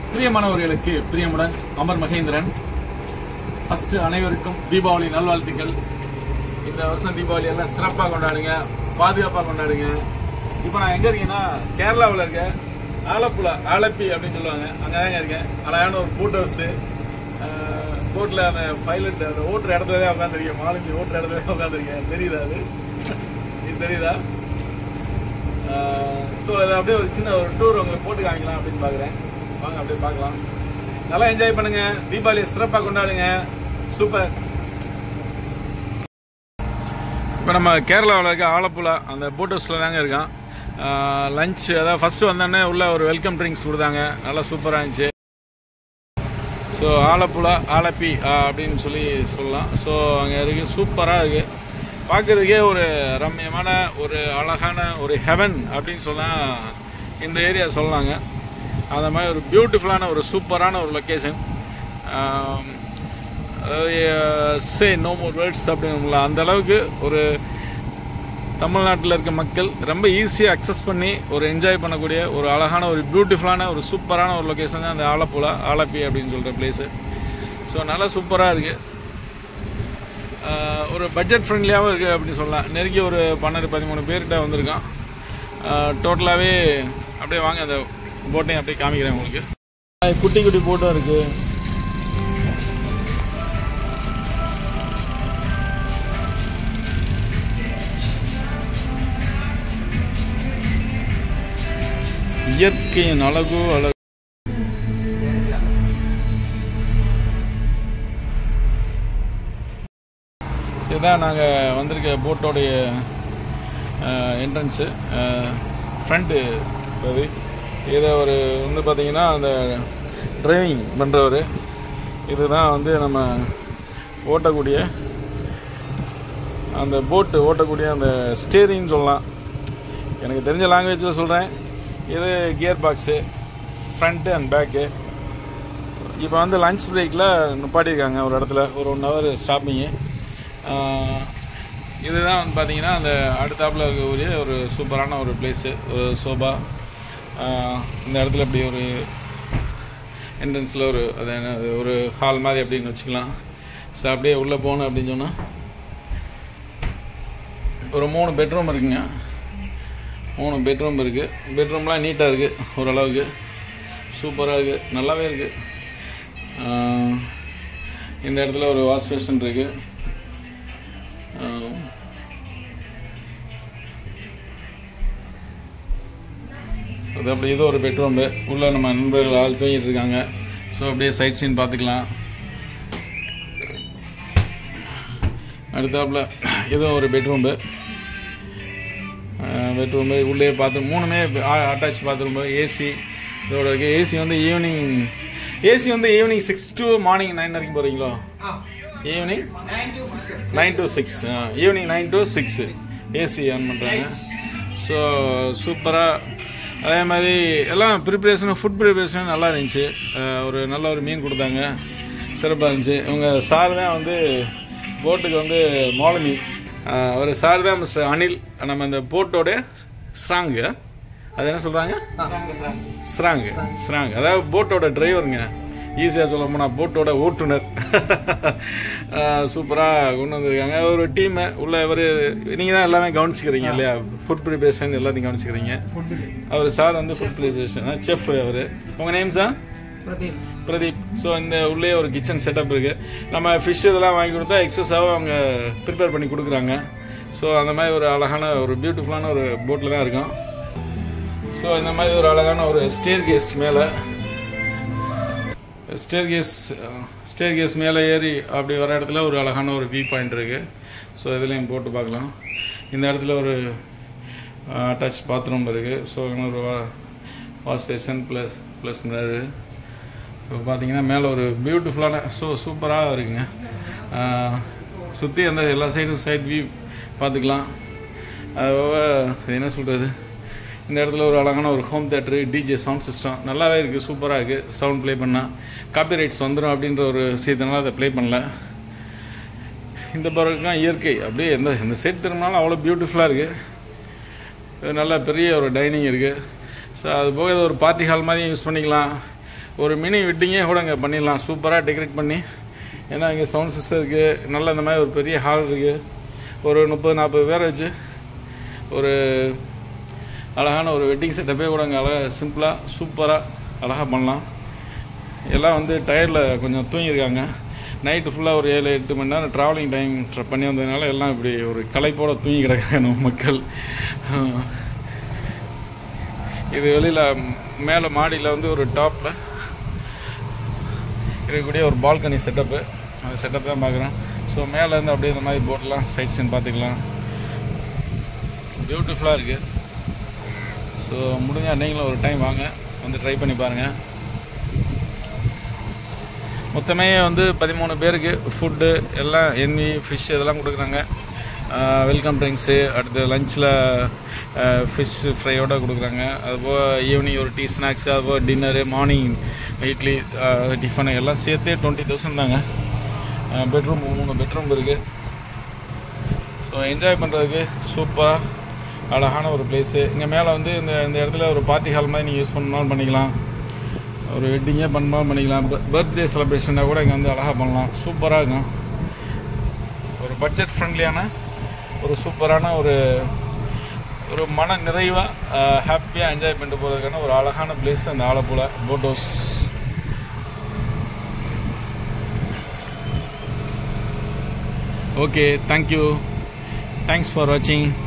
பிரியமானவர்களுக்கு பிரியமுடன் அமர் மகேந்திரன் ஃபர்ஸ்ட் அனைவருக்கும் தீபாவளி நல்வாழ்த்துக்கள் இந்த வருஷம் தீபாவளி எல்லாம் சிறப்பாக கொண்டாடுங்க பாதுகாப்பாக கொண்டாடுங்க இப்போ நான் எங்கே இருக்கேன்னா கேரளாவில் இருக்கேன் ஆலப்புழா ஆலப்பி அப்படின்னு சொல்லுவாங்க அங்கே தாங்க இருக்கேன் அழகான ஒரு போட் ஹவுஸு போட்டில் அந்த பைலட் அந்த ஓட்டுற இடத்துல தான் உட்காந்துருக்கேன் மாலுமி ஓட்டுற இடத்துல தான் உட்காந்துருக்கேன் தெரியுதா அது இது தெரியுதா ஸோ அதை அப்படியே ஒரு சின்ன ஒரு டூர் உங்களுக்கு போட்டு காமிக்கலாம் அப்படின்னு பார்க்குறேன் வாங்க அப்படியே பார்க்கலாம் நல்லா என்ஜாய் பண்ணுங்க தீபாவளியை சிறப்பாக கொண்டாடுங்க சூப்பர் இப்போ நம்ம கேரளாவில் இருக்க ஆலப்புழா அந்த போட் ஹவுஸில் தாங்க இருக்கோம் லஞ்ச் அதாவது ஃபஸ்ட்டு வந்தோடனே உள்ள ஒரு வெல்கம் ட்ரிங்க்ஸ் கொடுத்தாங்க நல்லா சூப்பராக இருந்துச்சு ஸோ ஆலப்புழா ஆலப்பி அப்படின்னு சொல்லி சொல்லலாம் ஸோ அங்கே இருக்குது சூப்பராக இருக்குது பார்க்குறதுக்கே ஒரு ரம்மியமான ஒரு அழகான ஒரு ஹெவன் அப்படின்னு சொல்லலாம் இந்த ஏரியா சொல்லலாங்க அந்த மாதிரி ஒரு பியூட்டிஃபுல்லான ஒரு சூப்பரான ஒரு location say no more words அப்படின்னு அந்த அளவுக்கு ஒரு தமிழ்நாட்டில் இருக்க மக்கள் ரொம்ப ஈஸியாக அக்சஸ் பண்ணி ஒரு என்ஜாய் பண்ணக்கூடிய ஒரு அழகான ஒரு பியூட்டிஃபுல்லான ஒரு சூப்பரான ஒரு லொக்கேஷன் தான் அந்த ஆலப்புழா ஆலப்பி அப்படின்னு சொல்கிற பிளேஸு ஸோ நல்லா சூப்பராக இருக்குது ஒரு பட்ஜெட் ஃப்ரெண்ட்லியாகவும் இருக்குது அப்படின்னு சொல்லலாம் நெருங்கி ஒரு பன்னெண்டு பதிமூணு பேர்கிட்ட வந்திருக்கான் டோட்டலாகவே அப்படியே வாங்க அந்த போட்டையும் அப்படியே காமிக்கிறேன் உங்களுக்கு குட்டி குட்டி போட்டும் இருக்குது இயற்கையின் அழகு அழகு இதுதான் நாங்கள் வந்திருக்க போட்டோடைய என்ட்ரன்ஸு ஃப்ரண்ட்டு அது இதை ஒரு வந்து பார்த்திங்கன்னா அந்த டிரைவிங் பண்ணுறவர் இதுதான் வந்து நம்ம ஓட்டக்கூடிய அந்த போட்டு ஓட்டக்கூடிய அந்த ஸ்டேரிங்னு சொல்லலாம் எனக்கு தெரிஞ்ச லாங்குவேஜில் சொல்கிறேன் இது gear box front and back இப்போ வந்து லஞ்ச் பிரேக்கில் நிப்பாட்டியிருக்காங்க ஒரு இடத்துல ஒரு ஒன் ஹவர் ஸ்டாப்பிங்கு இதுதான் வந்து பார்த்தீங்கன்னா அந்த அடுத்தாப்பில் இருக்கக்கூடிய ஒரு சூப்பரான ஒரு பிளேஸு ஒரு சோபா இந்த இடத்துல இப்படி ஒரு என்ட்ரன்ஸில் ஒரு அது என்ன அது ஒரு ஹால் மாதிரி அப்படின்னு வச்சுக்கலாம் ஸோ அப்படியே உள்ளே போகணும் அப்படின்னு சொன்னால் ஒரு மூணு பெட்ரூம் இருக்குங்க மூணு பெட்ரூம் இருக்குது பெட்ரூம்லாம் நீட்டாக இருக்குது ஓரளவுக்கு சூப்பராக இருக்குது நல்லாவே இருக்குது இந்த இடத்துல ஒரு வாஷ் பேஷன் இருக்குது அது அப்படி இது ஒரு பெட்ரூம்பு உள்ளே நம்ம நண்பர்கள் ஆள் தூங்கிட்டு இருக்காங்க ஸோ அப்படியே சைட் சீன் பார்த்துக்கலாம் அடுத்தாப்புல இதுவும் ஒரு பெட்ரூம்பு பெட்ரூமு உள்ளே பாத்ரூம் மூணுமே அட்டாச் பாத்ரூம் ஏசி இதோட இருக்குது ஏசி வந்து ஈவினிங் ஏசி வந்து evening six to morning nine வரைக்கும் போகிறீங்களோ evening nine to six evening nine to six AC on பண்ணுறாங்க ஸோ சூப்பராக அதே மாதிரி எல்லாம் ப்ரிப்ரேஷனும் ஃபுட் ப்ரிப்ரேஷனும் நல்லா இருந்துச்சு ஒரு நல்ல ஒரு மீன் கொடுத்தாங்க சிறப்பாக இருந்துச்சு இவங்க சார் தான் வந்து போட்டுக்கு வந்து மாலுமி ஒரு சார் தான் மிஸ்டர் அனில் நம்ம இந்த போட்டோட ஸ்ட்ராங்கு அது என்ன சொல்கிறாங்க ஸ்ட்ராங்கு ஸ்ட்ராங் அதாவது போட்டோட டிரைவருங்க ஈஸியாக சொல்ல போனால் போட்டோட ஓட்டுநர் சூப்பராக கொண்டு வந்திருக்காங்க ஒரு டீமு உள்ள இவர் நீங்கள் தான் எல்லாமே கவனிச்சுக்கிறீங்க இல்லையா ஃபுட் ப்ரிப்பரேஷன் எல்லாத்தையும் கவனிச்சுக்கிறீங்க அவர் சார் வந்து ஃபுட் ப்ரிப்பரேஷன் செஃப் அவர் உங்கள் நேம் சார் பிரதீப் ஸோ இந்த உள்ளே ஒரு கிச்சன் செட்டப் இருக்குது நம்ம ஃபிஷ் இதெல்லாம் வாங்கி கொடுத்தா எக்ஸஸாகவும் அவங்க ப்ரிப்பேர் பண்ணி கொடுக்குறாங்க ஸோ அந்த மாதிரி ஒரு அழகான ஒரு பியூட்டிஃபுல்லான ஒரு போட்டில் தான் இருக்கும் ஸோ இந்த மாதிரி ஒரு அழகான ஒரு ஸ்டேர் கேஸ் மேலே ஸ்டேர் கேஸ் ஸ்டேர் கேஸ் மேலே ஏறி அப்படி வர இடத்துல ஒரு அழகான ஒரு வியூ பாயிண்ட் இருக்குது ஸோ இதுலேயும் போட்டு பார்க்கலாம் இந்த இடத்துல ஒரு அட்டாச் பாத்ரூம் இருக்குது ஸோ ஒரு wash basin plus plus mirror இப்போ பார்த்தீங்கன்னா மேலே ஒரு பியூட்டிஃபுல்லான ஸோ சூப்பராக இருக்குங்க சுற்றி அந்த எல்லா சைடும் சைட் வியூ பார்த்துக்கலாம் அது என்ன சொல்கிறது இந்த இடத்துல ஒரு அழகான ஒரு home theatre DJ sound system நல்லாவே இருக்குது சூப்பராக இருக்குது சவுண்ட் ப்ளே பண்ணால் காப்பி ரைட்ஸ் வந்துடும் அப்படின்ற ஒரு விஷயத்தினால அதை ப்ளே பண்ணல இந்த பறவைக்கும் இயற்கை அப்படியே எந்த எந்த சைட் திரும்பினாலும் அவ்வளோ பியூட்டிஃபுல்லாக இருக்குது நல்ல பெரிய ஒரு டைனிங் இருக்குது ஸோ அது போக இது ஒரு பார்ட்டி ஹால் மாதிரி யூஸ் பண்ணிக்கலாம் ஒரு மினி வெட்டிங்கே கூட இங்கே பண்ணிடலாம் சூப்பராக டெக்கரேட் பண்ணி ஏன்னா இங்கே சவுண்ட் சிஸ்டம் இருக்குது நல்ல இந்த மாதிரி ஒரு பெரிய ஹால் இருக்குது ஒரு முப்பது நாற்பது பேரை வச்சு ஒரு அழகான ஒரு வெட்டிங் செட்டப்பே கூட இங்கே அழகாக சிம்பிளாக சூப்பராக அழகாக பண்ணலாம் எல்லாம் வந்து டயரில் கொஞ்சம் தூங்கியிருக்காங்க நைட்டு ஃபுல்லாக ஒரு ஏழு எட்டு மணி நேரம் ட்ராவலிங் டைம் பண்ணி வந்ததுனால எல்லாம் இப்படி ஒரு களைப்போட தூங்கி கிடக்காங்க நம்ம மக்கள் இது வெளியில் மேலே மாடியில் வந்து ஒரு டாப்பில் இருக்கக்கூடிய ஒரு பால்கனி செட்டப்பு அந்த செட்டப் தான் பார்க்குறேன் ஸோ மேலேருந்து அப்படியே இந்த மாதிரி போட்டெலாம் சைட் சீன் பார்த்துக்கலாம் பியூட்டிஃபுல்லாக இருக்குது ஸோ முடிஞ்சால் நீங்களும் ஒரு டைம் வாங்க வந்து ட்ரை பண்ணி பாருங்கள் மொத்தமே வந்து பதிமூணு பேருக்கு ஃபுட்டு எல்லாம் எண்ணி ஃபிஷ் இதெல்லாம் கொடுக்குறாங்க வெல்கம் ட்ரிங்க்ஸு அடுத்து லஞ்சில் ஃபிஷ் ஃப்ரையோட கொடுக்குறாங்க அதுபோக ஈவினிங் ஒரு டீ ஸ்நாக்ஸு அதுபோக டின்னரு மார்னிங் இட்லி டிஃபனு எல்லாம் சேர்த்தே டுவெண்ட்டி தௌசண்ட் தாங்க பெட்ரூம் மூணு பெட்ரூம் இருக்குது ஸோ என்ஜாய் பண்ணுறதுக்கு சூப்பராக அழகான ஒரு பிளேஸு இங்கே மேலே வந்து இந்த இந்த இடத்துல ஒரு பார்ட்டி ஹால் மாதிரி நீங்கள் யூஸ் பண்ணாலும் பண்ணிக்கலாம் ஒரு வெட்டிங்கே பண்ணாலும் பண்ணிக்கலாம் பர்த்டே செலிப்ரேஷனாக கூட இங்கே வந்து அழகாக பண்ணலாம் சூப்பராக இருக்கும் ஒரு பட்ஜெட் ஃப்ரெண்ட்லியான ஒரு சூப்பரான ஒரு ஒரு மன நிறைவாக ஹாப்பியாக என்ஜாய் பண்ணிட்டு போகிறதுக்கான ஒரு அழகான பிளேஸ் அந்த Alappuzha boat house okay thank you thanks for வாட்சிங்